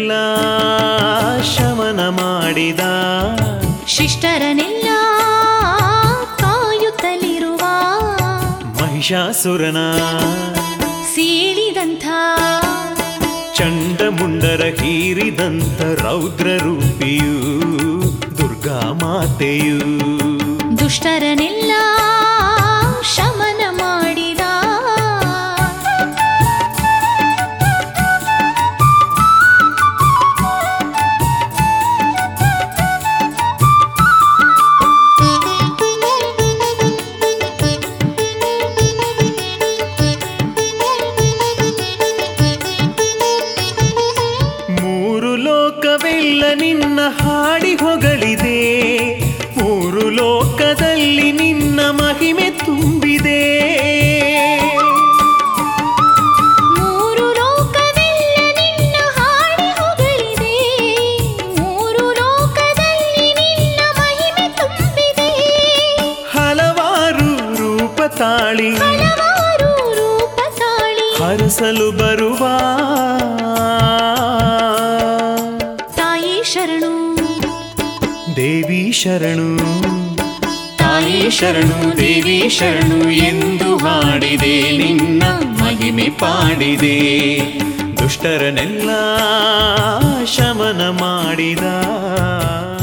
ದುಷ್ಟರನೆಲ್ಲ ಶಮನ ಮಾಡಿದ ಶಿಷ್ಟರನೆಲ್ಲ ಕಾಯುತ್ತಲಿರುವ ಮಹಿಷಾಸುರನ ಸೀಳಿದಂಥ ಚಂಡಮುಂಡರ ಹೀರಿದಂತ ರೌದ್ರ ರೂಪಿಯು ದುರ್ಗಾ ಮಾತೆಯು ದುಷ್ಟರನೆಲ್ಲ ಶಮನ ಮಾಡಿದ ಮೂರು ಲೋಕವೆಲ್ಲ ನಿನ್ನ ಹಾಡಿ ಹೊಗಳಿದೆ ಮೂರು ಲೋಕದಲ್ಲಿ ನಿನ್ನ ಮಹಿಮೆ ತುಂಬಿದೆ ಮೂರು ಲೋಕವೆಲ್ಲ ನಿನ್ನ ಹಾಡಿ ಹೊಗಳಿದೆ ಮೂರು ಲೋಕದಲ್ಲಿ ನಿನ್ನ ಮಹಿಮೆ ತುಂಬಿದೆ ಹಲವಾರು ರೂಪ ತಾಳಿ ಹಲವಾರು ರೂಪ ತಾಳಿ ಹರಸಲು ಬರುವ ತಾಯಿ ಶರಣು ದೇವಿ ಶರಣು ತಾಯಿ ಶರಣು ದೇವಿ ಶರಣು ಎಂದು ಹಾಡಿದೆ ನಿನ್ನ ಮಹಿಮೆ ಪಾಡಿದೆ ದುಷ್ಟರನೆಲ್ಲ ಶಮನ ಮಾಡಿದ